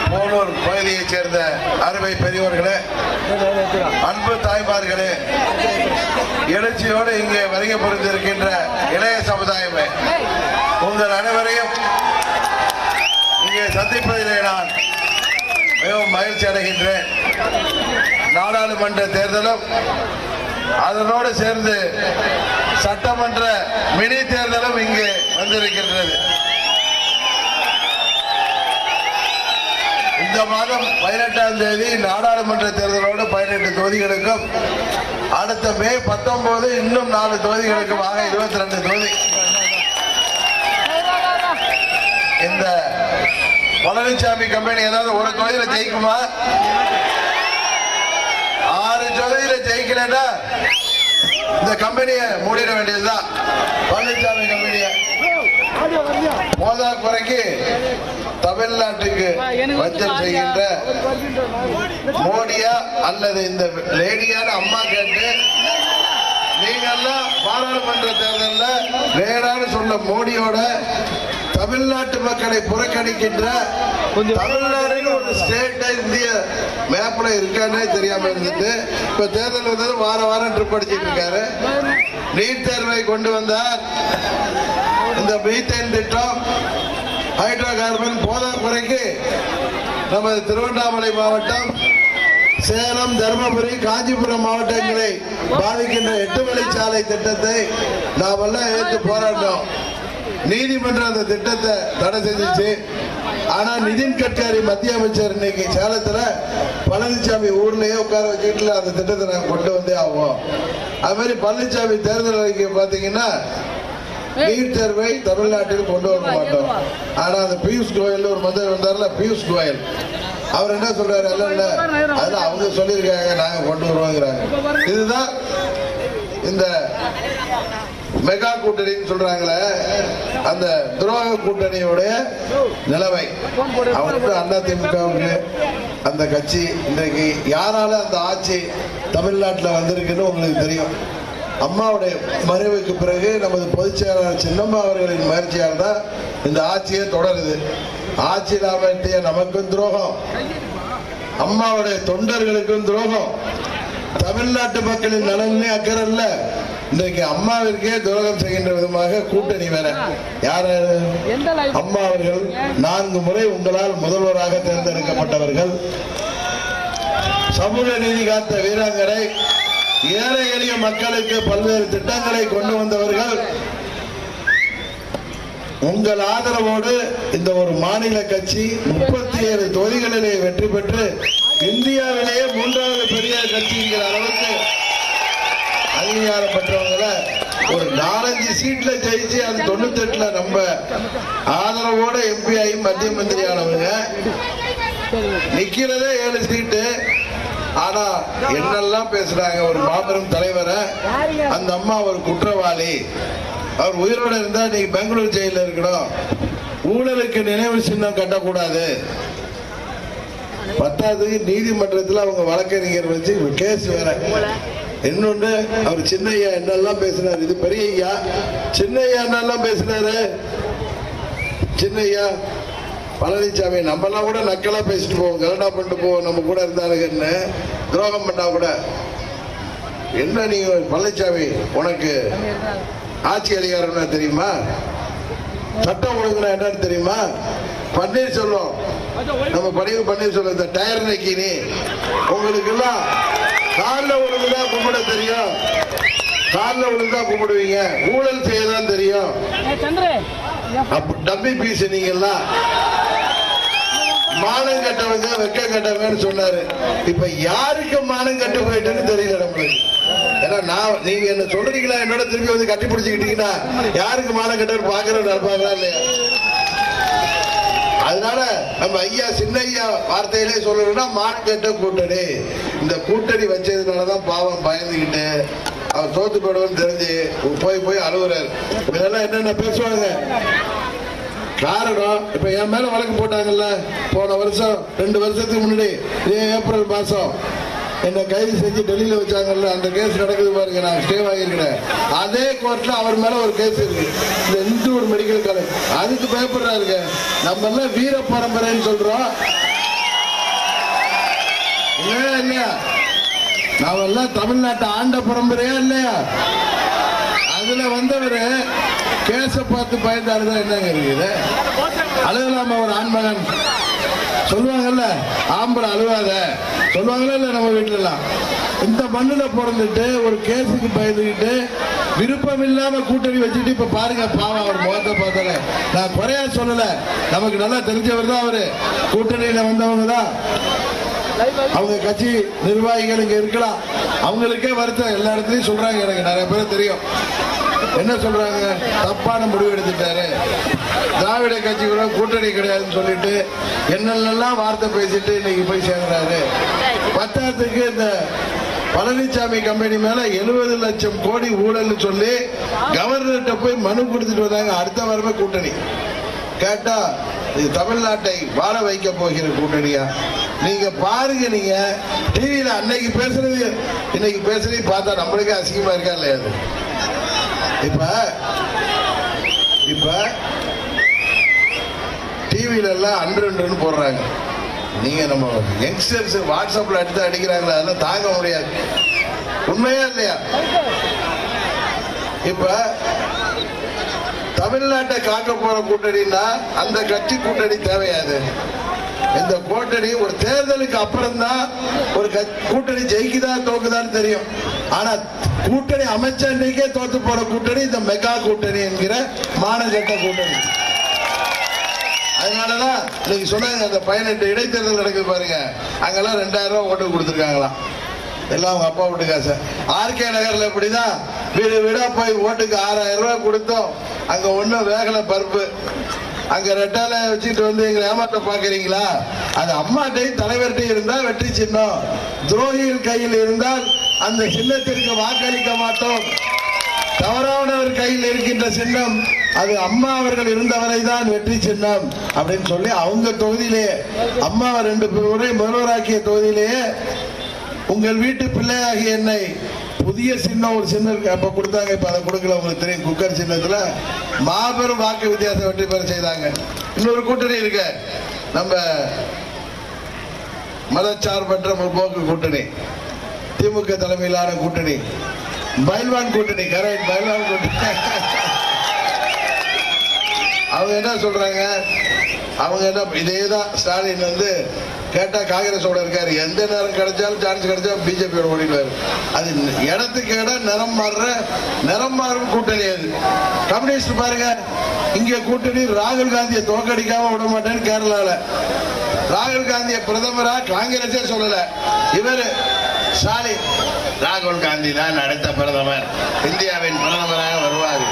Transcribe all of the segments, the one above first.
போலூர் பகுதியைச் சேர்ந்த அருமை பெரியவர்களே அன்பு தாய்மார்களே எழுச்சியோடு இங்கே வருகை புரிந்திருக்கின்ற இளைய சமுதாயமே உங்கள் அனைவரையும் இங்கே சந்திப்பதிலே நான் மிகவும் மகிழ்ச்சி அடைகின்றேன் நாடாளுமன்ற தேர்தலும் அதனோடு சேர்ந்து சட்டமன்ற மினி தேர்தலும் இங்கே வந்திருக்கின்றது இந்த மாதம் பதினெட்டாம் தேதி நாடாளுமன்ற தேர்தலோடு பதினெட்டு தொகுதிகளுக்கும் அடுத்த மே பத்தொன்பது இன்னும் நாலு தொகுதிகளுக்கும் ஆக இருபத்தி ரெண்டு தொகுதி இந்த பழனிசாமி கம்பெனி ஏதாவது ஒரு தொகுதியில ஜெயிக்குமா ஆறு தொகுதியில ஜெயிக்கலன்னா இந்த கம்பெனியை மூடிட வேண்டியதுதான் பழனிசாமி கம்பெனியை போதா குறைக்கு தமிழ்நாட்டுக்கு வஞ்சம் செய்கின்ற மோடியா அல்லது இந்த லேடியான அம்மா கேட்டு நீங்கெல்லாம் பாராளுமன்ற தேர்தலில் வேறான்னு சொல்ல மோடியோட தமிழ்நாட்டு மக்களை புறக்கணிக்கின்ற தமிழ்நாடுன்னு ஒரு ஸ்டேட் இந்திய மேப்ல இருக்கானே தெரியாம இருந்துட்டு இப்ப தேர்தல் வந்தது வார வாரம் ட்ரிப் அடிச்சிட்டு இருக்காரு நீட் தேர்வை கொண்டு வந்தார் இந்த மீத்தேன் திட்டம் ஹைட்ரோ கார்பன் போதா குறைக்கு நமது திருவண்ணாமலை மாவட்டம் சேலம் தருமபுரி காஞ்சிபுரம் மாவட்டங்களை பாதிக்கின்ற எட்டு வழிச்சாலை திட்டத்தை நாம் எல்லாம் ஏற்று போராடினோம் நீதிமன்றம் அந்த திட்டத்தை தடை செஞ்சுச்சு ஆனா நிதின் கட்காரி மத்திய அமைச்சர் இன்னைக்கு சேலத்துல பழனிசாமி ஊர்லயே உட்கார வச்சுட்டு அந்த திட்டத்தை நாங்க கொண்டு வந்தே ஆவோம் அது மாதிரி பழனிசாமி தேர்தல் அறிக்கை பாத்தீங்கன்னா நீட் தேர்வை தமிழ்நாட்டில் கொண்டு வர மாட்டோம் ஆனா அந்த பியூஷ் கோயல் ஒரு மந்திரி வந்தார்ல பியூஷ் கோயல் அவர் என்ன சொல்றாரு இல்ல இல்ல அதெல்லாம் அவங்க சொல்லியிருக்காங்க நாங்க கொண்டு வருவோங்கிறாங்க இதுதான் இந்த மெகா கூட்டணின்னு சொல்றாங்களே அந்த துரோக கூட்டணியுடைய நிலைமை அவருக்கு அண்ணா திமுகவுக்கு அந்த கட்சி இன்றைக்கு யாரால அந்த ஆட்சி தமிழ்நாட்டில் வந்திருக்குன்னு உங்களுக்கு தெரியும் அம்மாவுடைய மறைவுக்கு பிறகு நமது பொதுச் செயலாளர் சின்னம்மா அவர்களின் முயற்சியால் தான் இந்த ஆட்சியே தொடருது ஆட்சியில் அமைத்திய நமக்கும் துரோகம் அம்மாவுடைய தொண்டர்களுக்கும் துரோகம் தமிழ்நாட்டு மக்களின் நலனே அக்கறை இல்ல இன்றைக்கு அம்மாவிற்கே துரோகம் செய்கின்ற விதமாக கூட்டணி வேற யாரு அம்மா அவர்கள் நான்கு முறை உங்களால் முதல்வராக தேர்ந்தெடுக்கப்பட்டவர்கள் சமூக நீதி காத்த வீராங்கனை ஏழை எளிய மக்களுக்கு பல்வேறு திட்டங்களை கொண்டு வந்தவர்கள் உங்கள் ஆதரவோடு இந்த ஒரு மாநில கட்சி முப்பத்தி ஏழு தொகுதிகளிலே வெற்றி பெற்று இந்தியாவிலேயே மூன்றாவது பெரிய கட்சிங்கிற அளவுக்கு அங்கீகாரம் பெற்றவங்கள ஒரு நாலஞ்சு சீட்ல ஜெயிச்சு அது தொண்ணூத்தி எட்டுல நம்ம ஆதரவோட எம்பி ஆகி மத்திய மந்திரி ஆனவங்க நிக்கிறதே ஏழு சீட்டு ஆனா என்னெல்லாம் பேசுறாங்க ஒரு மாபெரும் தலைவரை அந்த அம்மா ஒரு குற்றவாளி அவர் உயிரோட இருந்தா நீ பெங்களூர் ஜெயில இருக்கணும் ஊழலுக்கு நினைவு சின்னம் கட்டக்கூடாது பத்தாவதுக்கு நீதிமன்றத்தில் அவங்க வழக்கறிஞர் வச்சு கேஸ் வேற இன்னொன்று அவர் சின்னையா என்னெல்லாம் பேசினார் இது பெரிய ஐயா சின்னையா என்னெல்லாம் பேசினாரு சின்னையா பழனிசாமி நம்மெல்லாம் கூட நக்கலா பேசிட்டு போவோம் கலடா பண்ணிட்டு போவோம் நம்ம கூட இருந்தானுங்கன்னு துரோகம் பண்ணா கூட என்ன நீ பழனிசாமி உனக்கு ஆட்சி அதிகாரம்னா தெரியுமா சட்டம் ஒழுங்குனா என்னன்னு தெரியுமா பன்னீர்செல்வம் நம்ம படிவு பன்னீர்செல்வம் இந்த டயர் நக்கினி உங்களுக்கு எல்லாம் காலில் ஒழுங்குதான் கும்பிட தெரியும் காலில் ஒழுங்குதான் கும்பிடுவீங்க ஊழல் செய்யதான் தெரியும் அப்ப டம்மி பீஸ் நீங்கெல்லாம் மானம் கட்டவங்க வெக்க கட்டவங்கன்னு சொன்னாரு இப்ப யாருக்கு மானம் கட்டு போயிட்டுன்னு தெரியல நம்மளுக்கு ஏன்னா நான் நீங்க என்ன சொல்றீங்களா என்னோட திரும்பி வந்து கட்டி பிடிச்சுக்கிட்டீங்கன்னா யாருக்கு மானம் கட்டவர் பாக்குறவங்க நடப்பாங்களா இல்லையா அதனால நம்ம ஐயா சின்ன ஐயா வார்த்தையிலே சொல்லணும்னா மானம் கட்ட கூட்டணி இந்த கூட்டணி வச்சதுனாலதான் பாவம் பயந்துகிட்டு அவர் தோத்து போயிடுவோம்னு தெரிஞ்சு போய் போய் அழுகுறாரு இதெல்லாம் என்னென்ன பேசுவாங்க காரணம் இப்ப என் மேல வழக்கு போட்டாங்கல்ல போன வருஷம் ரெண்டு வருஷத்துக்கு முன்னாடி இதே ஏப்ரல் மாசம் என்னை கைது செஞ்சு டெல்லியில வச்சாங்கல்ல அந்த கேஸ் நடக்குது பாருங்க நான் ஸ்டே வாங்கியிருக்கிறேன் அதே கோர்ட்ல அவர் மேல ஒரு கேஸ் இருக்கு இந்த இந்தூர் மெடிக்கல் காலேஜ் அதுக்கு பயப்படுறாருங்க நம்ம எல்லாம் வீர பரம்பரைன்னு சொல்றோம் இல்லையா இல்லையா நாமெல்லாம் தமிழ்நாட்டை ஆண்ட பரம்பரையா இல்லையா அதுல வந்தவரு கேச பார்த்து பயந்தாருதான் என்னங்க இருக்குது அழுகலாமா ஒரு ஆண்மகன் சொல்லுவாங்கல்ல ஆம்பளை அழுவாத சொல்லுவாங்கல்ல இல்ல நம்ம வீட்டுல எல்லாம் இந்த மண்ணுல பிறந்துட்டு ஒரு கேஸுக்கு பயந்துக்கிட்டு விருப்பம் இல்லாம கூட்டணி வச்சுட்டு இப்ப பாருங்க பாவம் அவர் முகத்தை பார்த்தாலே நான் குறையா சொல்லல நமக்கு நல்லா தெரிஞ்சவர் தான் அவரு கூட்டணியில வந்தவங்க தான் அவங்க கட்சி நிர்வாகிகள் இங்க இருக்கலாம் அவங்களுக்கே வருத்தம் எல்லா இடத்துலயும் சொல்றாங்க எனக்கு நிறைய பேர் தெரியும் என்ன சொல்றாங்க தப்பான முடிவு எடுத்துட்டாரு திராவிட கட்சி கூட கூட்டணி கிடையாதுன்னு சொல்லிட்டு என்னென்னலாம் வார்த்தை பேசிட்டு இன்னைக்கு போய் சேர்ந்தாரு பத்தாத்துக்கு இந்த பழனிசாமி கம்பெனி மேல எழுபது லட்சம் கோடி ஊழல்னு சொல்லி கவர்னர்கிட்ட போய் மனு கொடுத்துட்டு வந்தாங்க அடுத்த வாரமே கூட்டணி கேட்டா இது தமிழ்நாட்டை வாழ வைக்க போகிற கூட்டணியா நீங்க பாருங்க நீங்க டிவியில அன்னைக்கு பேசுறது இன்னைக்கு பேசுறது பார்த்தா நம்மளுக்கே அசிங்கமா இருக்கா இல்லையா அது இப்ப இப்ப டிவியில எல்லாம் அன்று போடுறாங்க நீங்க நம்ம யங்ஸ்டர்ஸ் வாட்ஸ்அப்ல எடுத்து அடிக்கிறாங்களா அதெல்லாம் தாங்க முடியாது உண்மையா இல்லையா இப்ப தமிழ்நாட்டை காக்க போற கூட்டணின்னா அந்த கட்சி கூட்டணி தேவையாது இந்த கூட்டணி ஒரு தேர்தலுக்கு அப்புறம் தான் ஒரு கட்சி- கூட்டணி ஜெயிக்குதா தோக்குதான்னு தெரியும் ஆனா கூட்டணி அமைச்ச அன்னைக்கே தோத்து போற கூட்டணி இந்த மெகா கூட்டணி என்கிற மானகட்ட கூட்டணி அதனாலதான் இன்னைக்கு சொன்னாங்க அந்த பதினெட்டு இடைத்தேர்தல் நடக்குது பாருங்க அங்கெல்லாம் ரெண்டாயிரம் ரூபாய் ஓட்டு கொடுத்துருக்காங்களாம் எல்லாம் அவங்க அப்பா வீட்டு காசு ஆர்கே நகர்ல இப்படிதான் வீடு வீடா போய் ஓட்டுக்கு ஆறாயிரம் ரூபாய் கொடுத்தோம் அங்க ஒண்ணும் வேகல பருப்பு அங்க ரெட்டால வச்சுட்டு வந்து எங்களை ஏமாற்ற பாக்குறீங்களா அது அம்மாட்டையும் தலைவர்கிட்டையும் இருந்தா வெற்றி சின்னம் துரோகிகள் கையில் இருந்தால் அந்த சின்னத்திற்கு வாக்களிக்க மாட்டோம் தவறானவர் கையில் இருக்கின்ற சின்னம் அது அம்மா அவர்கள் இருந்தவரை தான் வெற்றி சின்னம் அப்படின்னு சொல்லி அவங்க தொகுதியிலேயே அம்மா ரெண்டு முறை முதல்வராக்கிய தொகுதியிலேயே உங்கள் வீட்டு பிள்ளையாகிய என்னை புதிய சின்னம் ஒரு சின்னம் இருக்கு அப்ப கொடுத்தாங்க இப்ப அதை கொடுக்கல உங்களுக்கு தெரியும் குக்கர் சின்னத்துல மாபெரும் வாக்கு வித்தியாசம் வெற்றி பெற செய்தாங்க இன்னொரு கூட்டணி இருக்கு நம்ம மதச்சார்பற்ற முற்போக்கு கூட்டணி திமுக தலைமையிலான கூட்டணி பைல்வான் கூட்டணி கரெக்ட் பைல்வான் கூட்டணி அவங்க என்ன சொல்றாங்க அவங்க என்ன இதே தான் ஸ்டாலின் வந்து கேட்டா காங்கிரஸோட இருக்காரு எந்த நேரம் கிடைச்சாலும் சான்ஸ் கிடைச்சா பிஜேபியோட ஓடிடுவாரு அது இடத்துக்கு இடம் நிறம் மாறுற நிறம் மாறும் கூட்டணி அது கம்யூனிஸ்ட் பாருங்க இங்க கூட்டணி ராகுல் காந்தியை தோக்கடிக்காம விட மாட்டேன்னு கேரளால ராகுல் காந்தியை பிரதமரா காங்கிரஸே சொல்லல இவரு ஸ்டாலின் ராகுல் காந்தி தான் அடுத்த பிரதமர் இந்தியாவின் பிரதமராக வருவார்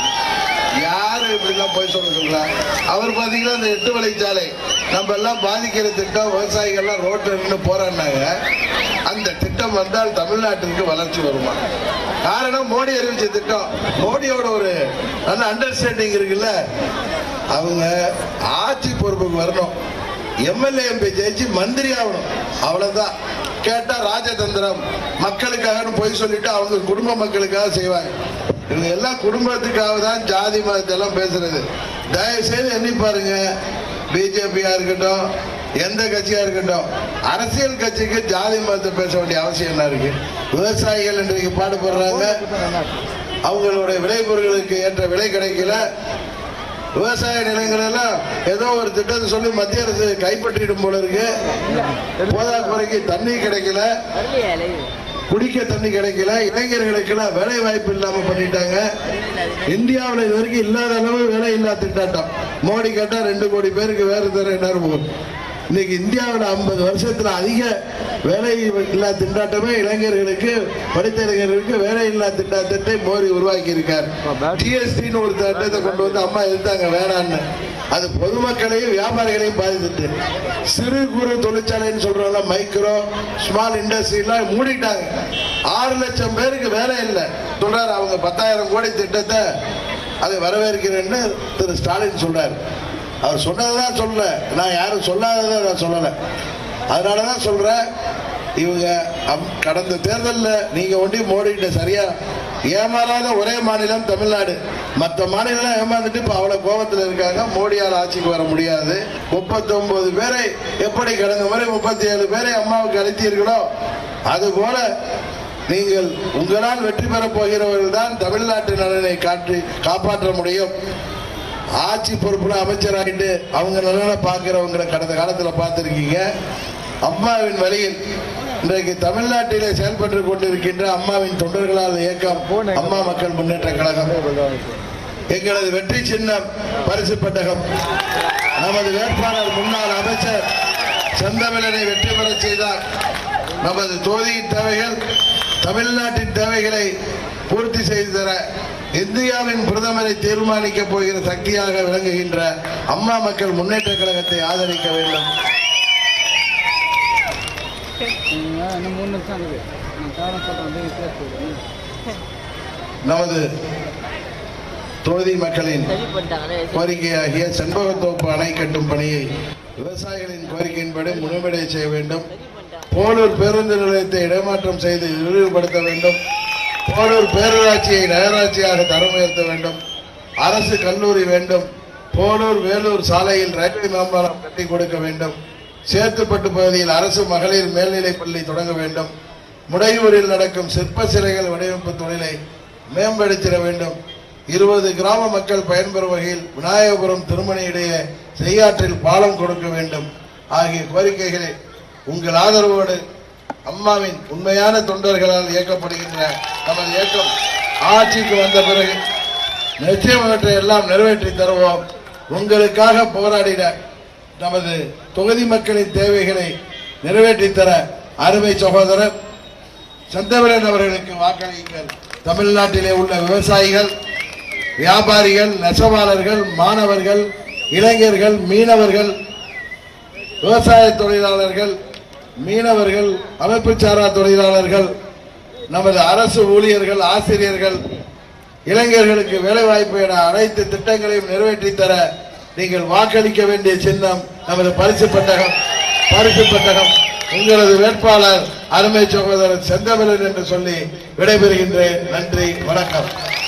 யாரு இப்படிலாம் போய் சொல்ல சொல்றா அவர் பாத்தீங்கன்னா இந்த எட்டு வழிச்சாலை நம்ம எல்லாம் பாதிக்கிற திட்டம் விவசாயிகள்லாம் ரோட்ல நின்று போறாங்க அந்த திட்டம் வந்தால் தமிழ்நாட்டிற்கு வளர்ச்சி வருமா காரணம் மோடி அறிவிச்ச திட்டம் மோடியோட ஒரு நல்ல அண்டர்ஸ்டாண்டிங் இருக்குல்ல அவங்க ஆட்சி பொறுப்புக்கு வரணும் எம்எல்ஏ எம்பி ஜெயிச்சு மந்திரி ஆகணும் அவ்வளவுதான் கேட்டா ராஜதந்திரம் மக்களுக்காக பொய் சொல்லிட்டு அவங்க குடும்ப மக்களுக்காக செய்வாங்க இவங்க எல்லாம் குடும்பத்துக்காக தான் ஜாதி மதத்தெல்லாம் பேசுறது தயவு செய்து எண்ணி பாருங்க பிஜேபியா இருக்கட்டும் எந்த கட்சியா இருக்கட்டும் அரசியல் கட்சிக்கு ஜாதி மதத்தை பேச வேண்டிய அவசியம் என்ன இருக்கு விவசாயிகள் இன்றைக்கு பாடுபடுறாங்க அவங்களுடைய விளைபொருட்களுக்கு ஏற்ற விலை கிடைக்கல விவசாய நிலங்கள் எல்லாம் ஏதோ ஒரு திட்டத்தை சொல்லி மத்திய அரசு கைப்பற்றிடும் போல இருக்கு போதாக்குறைக்கு தண்ணி கிடைக்கல குடிக்க தண்ணி கிடைக்கல இளைஞர்களுக்கெல்லாம் வேலை வாய்ப்பு இல்லாம பண்ணிட்டாங்க இந்தியாவில் இது வரைக்கும் இல்லாத அளவு வேலை இல்லா திண்டாட்டம் மோடி கேட்டா ரெண்டு கோடி பேருக்கு வேறு தர என்ன இன்னைக்கு இந்தியாவில் ஐம்பது வருஷத்துல அதிக வேலை இல்லா திண்டாட்டமே இளைஞர்களுக்கு படித்த இளைஞர்களுக்கு வேலை இல்லா திண்டாட்டத்தை மோடி உருவாக்கி இருக்கார் ஜிஎஸ்டின்னு ஒரு திட்டத்தை கொண்டு வந்து அம்மா எதிர்த்தாங்க வேணான்னு அது பொதுமக்களையும் வியாபாரிகளையும் பாதித்துட்டு சிறு குறு தொழிற்சாலைன்னு சொல்றோம்ல மைக்ரோ ஸ்மால் இண்டஸ்ட்ரி எல்லாம் மூடிட்டாங்க ஆறு லட்சம் பேருக்கு வேலை இல்லை சொல்றாரு அவங்க பத்தாயிரம் கோடி திட்டத்தை அதை வரவேற்கிறேன்னு திரு ஸ்டாலின் சொல்றாரு அவர் சொன்னதுதான் சொல்லல நான் யாரும் சொல்லாததை நான் சொல்லல அதனாலதான் சொல்றேன் இவங்க அம்- கடந்த தேர்தலில் நீங்க ஒண்டி மோடிட்ட சரியா ஏமாறாத ஒரே மாநிலம் தமிழ்நாடு மற்ற மாநிலம் ஏமாந்துட்டு இப்ப அவ்வளவு கோபத்தில் இருக்காங்க மோடியால் ஆட்சிக்கு வர முடியாது முப்பத்தி ஒன்பது பேரை எப்படி கடந்த முறை முப்பத்தி ஏழு பேரை அம்மாவுக்கு அளித்தீர்களோ அது போல நீங்கள் உங்களால் வெற்றி பெறப் போகிறவர்கள் தான் தமிழ்நாட்டு நலனை காற்றி காப்பாற்ற முடியும் ஆட்சி பொறுப்புல அமைச்சராகிட்டு அவங்க நலனை பார்க்கிறவங்களை கடந்த காலத்துல பார்த்திருக்கீங்க அம்மாவின் வழியில் இன்றைக்கு தமிழ்நாட்டிலே செயல்பட்டு கொண்டிருக்கின்ற அம்மாவின் தொண்டர்களால் இயக்கம் அம்மா மக்கள் முன்னேற்ற கழகம் எங்களது வெற்றி சின்னம் பரிசு பட்டகம் நமது வேட்பாளர் முன்னாள் அமைச்சர் செந்தமிழனை வெற்றி பெறச் செய்தார் நமது தொகுதியின் தேவைகள் தமிழ்நாட்டின் தேவைகளை பூர்த்தி செய்து தர இந்தியாவின் பிரதமரை தீர்மானிக்க போகிற சக்தியாக விளங்குகின்ற அம்மா மக்கள் முன்னேற்ற கழகத்தை ஆதரிக்க வேண்டும் இன்னும் மூணு நிமிஷம் இருக்குது நான் காரணம் சொல்கிறேன் அப்படியே பேசுகிறேன் நமது தொகுதி மக்களின் சரி பண்ணிட்டாங்களே கோரிக்கையாகிய செண்பகத்தோப்பு அணை கட்டும் பணியை விவசாயிகளின் கோரிக்கையின்படி முழுமையடைய செய்ய வேண்டும் போலூர் பேருந்து நிலையத்தை இடமாற்றம் செய்து விரிவுபடுத்த வேண்டும் போலூர் பேரூராட்சியை நகராட்சியாக தரம் உயர்த்த வேண்டும் அரசு கல்லூரி வேண்டும் போலூர் வேலூர் சாலையில் ரயில்வே மேம்பாலம் கட்டி கொடுக்க வேண்டும் சேத்துப்பட்டு பகுதியில் அரசு மகளிர் மேல்நிலைப் பள்ளி தொடங்க வேண்டும் முடையூரில் நடக்கும் சிற்ப சிலைகள் வடிவமைப்பு தொழிலை மேம்படுத்திட வேண்டும் இருபது கிராம மக்கள் பயன்பெறும் வகையில் விநாயகபுரம் திருமணி இடையே செய்யாற்றில் பாலம் கொடுக்க வேண்டும் ஆகிய கோரிக்கைகளை உங்கள் ஆதரவோடு அம்மாவின் உண்மையான தொண்டர்களால் இயக்கப்படுகின்ற நமது இயக்கம் ஆட்சிக்கு வந்த பிறகு நிச்சயம் அவற்றை எல்லாம் நிறைவேற்றி தருவோம் உங்களுக்காக போராடின நமது தொகுதி மக்களின் தேவைகளை நிறைவேற்றி தர அருமை சகோதரர் சந்தவரன் அவர்களுக்கு வாக்களியுங்கள் தமிழ்நாட்டிலே உள்ள விவசாயிகள் வியாபாரிகள் நெசவாளர்கள் மாணவர்கள் இளைஞர்கள் மீனவர்கள் விவசாய தொழிலாளர்கள் மீனவர்கள் அமைப்பு சாரா தொழிலாளர்கள் நமது அரசு ஊழியர்கள் ஆசிரியர்கள் இளைஞர்களுக்கு வேலைவாய்ப்பு என அனைத்து திட்டங்களையும் நிறைவேற்றி தர நீங்கள் வாக்களிக்க வேண்டிய சின்னம் நமது பரிசு பட்டகம் பரிசு பட்டகம் உங்களது வேட்பாளர் அருமை சகோதரர் செந்தமிழன் என்று சொல்லி விடைபெறுகின்றேன் நன்றி வணக்கம்